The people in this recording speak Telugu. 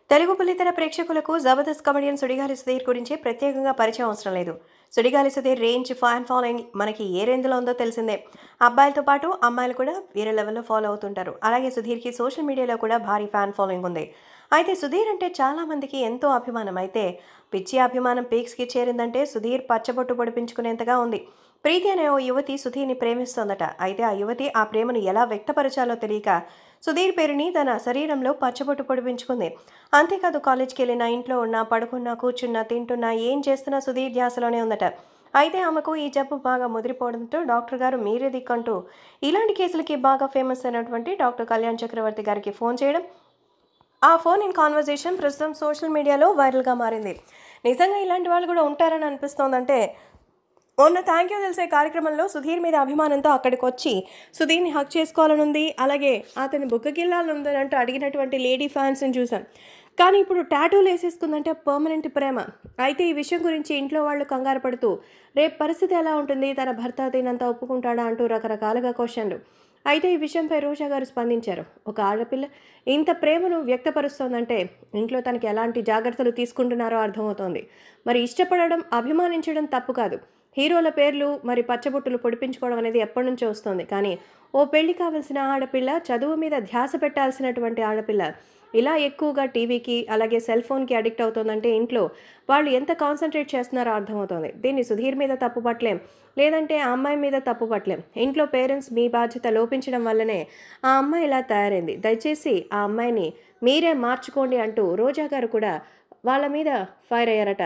తెలుగు బుల్లితెర ప్రేక్షకులకు జబర్దస్త్ కమెడియన్ సుడిగాలి సుధీర్ గురించి ప్రత్యేకంగా పరిచయం అవసరం లేదు Sudigali Sudheer range fan following మనకి ఏ రేంజ్లో ఉందో తెలిసిందే అబ్బాయిలతో పాటు అమ్మాయిలు కూడా వేరే లెవెల్లో ఫాలో అవుతుంటారు అలాగే సుధీర్కి సోషల్ మీడియాలో కూడా భారీ ఫ్యాన్ ఫాలోయింగ్ ఉంది అయితే సుధీర్ అంటే చాలా మందికి ఎంతో అభిమానం అయితే పిచ్చి అభిమానం పీక్స్కి చేరిందంటే సుధీర్ పచ్చబొట్టు పొడిపించుకునేంతగా ఉంది ప్రీతి అనే ఓ యువతి సుధీర్ని ప్రేమిస్తోందట అయితే ఆ యువతి ఆ ప్రేమను ఎలా వ్యక్తపరచాలో తెలియక సుధీర్ పేరుని తన శరీరంలో పచ్చబొట్టు పొడిపించుకుంది అంతేకాదు కాలేజ్కి వెళ్ళిన ఇంట్లో ఉన్నా పడుకున్నా కూర్చున్నా తింటున్నా ఏం చేస్తున్నా సుధీర్ ధ్యాసలోనే ఉందట అయితే ఆమెకు ఈ జబ్బు బాగా ముదిరిపోవడంతో డాక్టర్ గారు మీరే దిక్కంటూ ఇలాంటి కేసులకి బాగా ఫేమస్ అయినటువంటి డాక్టర్ కళ్యాణ్ చక్రవర్తి గారికి ఫోన్ చేయడం ఆ ఫోన్ ఇన్ కాన్వర్జేషన్ ప్రస్తుతం సోషల్ మీడియాలో వైరల్గా మారింది నిజంగా ఇలాంటి వాళ్ళు కూడా ఉంటారని అనిపిస్తోందంటే మొన్న థ్యాంక్ యూ తెలిసే కార్యక్రమంలో సుధీర్ మీద అభిమానంతో అక్కడికి వచ్చి సుధీర్ని హక్ చేసుకోవాలనుంది అలాగే అతని బుగ్గగిల్లాలనుంది అంటూ అడిగినటువంటి లేడీ ఫ్యాన్స్ని చూసాం కానీ ఇప్పుడు టాటూలు వేసేసుకుందంటే పర్మనెంట్ ప్రేమ అయితే ఈ విషయం గురించి ఇంట్లో వాళ్ళు కంగారు పడుతూ రేపు పరిస్థితి ఎలా ఉంటుంది తన భర్త తినంత ఒప్పుకుంటాడా అంటూ రకరకాలుగా క్వశ్చన్లు అయితే ఈ విషయంపై రోజా గారు స్పందించారు ఒక ఆడపిల్ల ఇంత ప్రేమను వ్యక్తపరుస్తోందంటే ఇంట్లో తనకి ఎలాంటి జాగ్రత్తలు తీసుకుంటున్నారో అర్థమవుతోంది మరి ఇష్టపడడం అభిమానించడం తప్పు కాదు హీరోల పేర్లు మరి పచ్చబొట్టులు పొడిపించుకోవడం అనేది ఎప్పటి నుంచో వస్తుంది కానీ ఓ పెళ్లి కావలసిన ఆడపిల్ల చదువు మీద ధ్యాస పెట్టాల్సినటువంటి ఆడపిల్ల ఇలా ఎక్కువగా టీవీకి అలాగే సెల్ ఫోన్కి అడిక్ట్ అవుతుందంటే ఇంట్లో వాళ్ళు ఎంత కాన్సన్ట్రేట్ చేస్తున్నారో అర్థమవుతుంది దీన్ని సుధీర్ మీద తప్పు పట్టలేం లేదంటే ఆ అమ్మాయి మీద తప్పు పట్టలేం ఇంట్లో పేరెంట్స్ మీ బాధ్యత లోపించడం వల్లనే ఆ అమ్మాయి ఇలా తయారైంది దయచేసి ఆ అమ్మాయిని మీరే మార్చుకోండి అంటూ రోజా గారు కూడా వాళ్ళ మీద ఫైర్ అయ్యారట